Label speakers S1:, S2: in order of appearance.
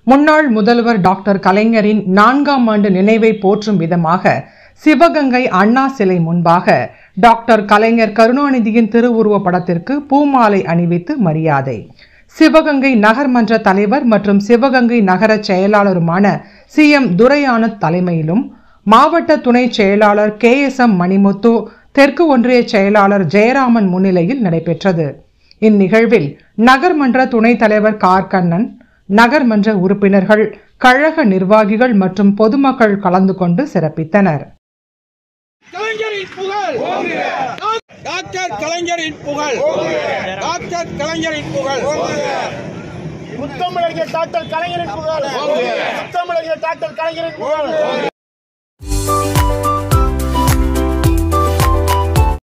S1: முன்னாள் முதல்வர் டாக்டர் கலைஞரின் நான்காம் ஆண்டு நினைவை போற்றும் விதமாக சிவகங்கை அண்ணா சிலை முன்பாக டாக்டர் கலைஞர் கருணாநிதியின் திருவுருவ படத்திற்கு பூமாலை அணிவித்து மரியாதை சிவகங்கை நகர்மன்ற தலைவர் மற்றும் சிவகங்கை நகர செயலாளருமான சி எம் துரையானத் தலைமையிலும் மாவட்ட துணை செயலாளர் கே எஸ் எம் மணிமுத்து தெற்கு ஒன்றிய செயலாளர் ஜெயராமன் முன்னிலையில் நடைபெற்றது இந்நிகழ்வில் நகர்மன்ற துணைத் தலைவர் கார்கண்ணன் நகர்மன்ற உறுப்பினர்கள் கழக நிர்வாகிகள் மற்றும் பொதுமக்கள் கலந்து கொண்டு சிறப்பித்தனர்
S2: கலைஞரின் புகழ் டாக்டர் கலைஞரின் புகழ் டாக்டர் கலைஞரின் புகழ்
S3: முத்தமிழறிஞர் டாக்டர் கலைஞரின் புகழ் முத்தமிழறிஞர் டாக்டர் கலைஞரின் புகழ்